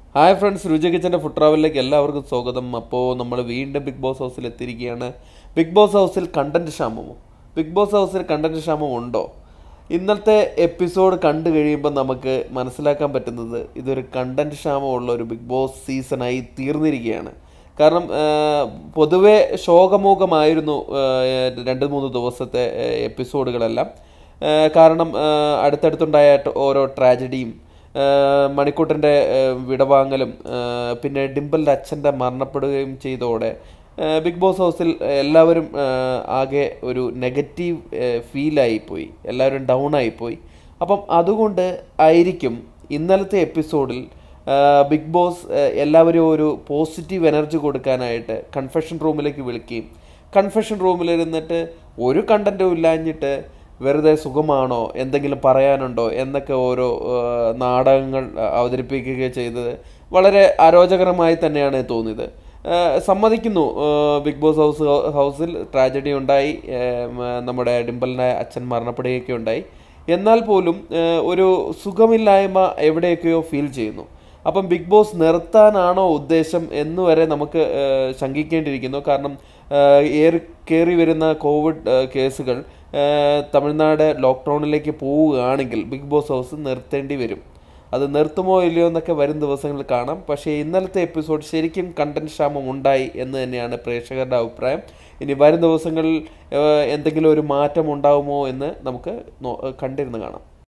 hi friends രുചി കിച്ചൻ്റെ food ട്രാവലിലേക്ക് എല്ലാവർക്കും സ്വാഗതം അപ്പോൾ നമ്മൾ വീണ്ടും ബിഗ് ബോസ് ഹൗസിൽ എത്തിയിരിക്കുകയാണ് ബിഗ് ബോസ് ഹൗസിൽ കണ്ടന്റ് ക്ഷാമമോ ബിഗ് ബോസ് ഹൗസിൽ കണ്ടന്റ് ക്ഷാമം ഉണ്ടോ ഇന്നത്തെ എപ്പിസോഡ് കണ്ടു കഴിയുമ്പോൾ നമുക്ക് മനസ്സിലാക്കാൻ പറ്റുന്നത് ഇതൊരു കണ്ടന്റ് ക്ഷാമമുള്ള ഒരു ബിഗ് ബോസ് സീസണായി തീർന്നിരിക്കുകയാണ് കാരണം ആ, പൊതുവെ ശോകമൂകമായിരുന്നു ആ, രണ്ട് മൂന്ന് ദിവസത്തെ ആ, എപ്പിസോഡുകളെല്ലാം ആ, കാരണം ആ, അടുത്തടുത്തുണ്ടായ ట- ഓരോ ട്രാജഡിയും മണിക്കൂട്ടൻ്റെ വിടവാങ്ങലും ആ, പിന്നെ ഡിംപിളിൻ്റെ അച്ഛൻ്റെ മരണപ്പെടുകയും ചെയ്തോടെ ആ, ബിഗ് ബോസ് ഹൗസിൽ എല്ലാവരും ആ, ആകെ ഒരു നെഗറ്റീവ് ഫീലായിപ്പോയി എല്ലാവരും ഡൗൺ ആയിപ്പോയി അപ്പം അതുകൊണ്ട് ആയിരിക്കും ഇന്നലത്തെ എപ്പിസോഡിൽ ആ, ബിഗ് ബോസ് ആ, എല്ലാവരും ഒരു പോസിറ്റീവ് എനർജി കൊടുക്കാനായിട്ട് കൺഫെഷൻ റൂമിലേക്ക് വിളിക്കുകയും കൺഫെഷൻ റൂമിലിരുന്നിട്ട് ഒരു കണ്ടൻറ്റും ഇല്ലാഞ്ഞിട്ട് വെറുതെ സുഖമാണോ എന്തെങ്കിലും പറയാനുണ്ടോ എന്നൊക്കെ ഓരോ ആ, നാടകങ്ങൾ അവതരിപ്പിക്കുകയോ ചെയ്തത് വളരെ അരോചകരമായി തന്നെയാണ് തോന്നിയത് ആ, സമ്മതിക്കുന്നു ആ, ബിഗ് ബോസ് ഹൗസ് ഹൗസിൽ ട്രാജഡി ഉണ്ടായി ആ, മ- നമ്മുടെ ഡിംബലിൻ്റെ അച്ഛൻ മരണപ്പെടുകയൊക്കെ ഉണ്ടായി എന്നാൽ പോലും ആ, ഒരു സുഖമില്ലായ്മ എവിടെയൊക്കെയോ ഫീൽ ചെയ്യുന്നു അപ്പം ബിഗ് ബോസ് നിർത്താനാണോ ഉദ്ദേശം എന്ന് വരെ നമുക്ക് ആ, ശങ്കിക്കേണ്ടിയിരിക്കുന്നു കാരണം ആ, ഏറി കയറി വരുന്ന കോവിഡ് ആ, കേസുകൾ ആ, തമിഴ്നാട് ലോക്ക്ഡൗണിലേക്ക് പോവുകയാണെങ്കിൽ ബിഗ് ബോസ് ഹൗസ് നിർത്തേണ്ടി വരും അത് നിർത്തുമോ ഇല്ലയോ എന്നൊക്കെ വരും ദിവസങ്ങളിൽ കാണാം പക്ഷേ ഇന്നലത്തെ എപ്പിസോഡ് ശരിക്കും കണ്ടന്റ് ക്ഷാമം ഉണ്ടായി എന്ന് തന്നെയാണ് പ്രേക്ഷകരുടെ അഭിപ്രായം ഇനി വരും ദിവസങ്ങളിൽ ആ, എന്തെങ്കിലും ഒരു മാറ്റം ഉണ്ടാവുമോ എന്ന് നമുക്ക് നോ- കണ്ടിരുന്ന് കാണാം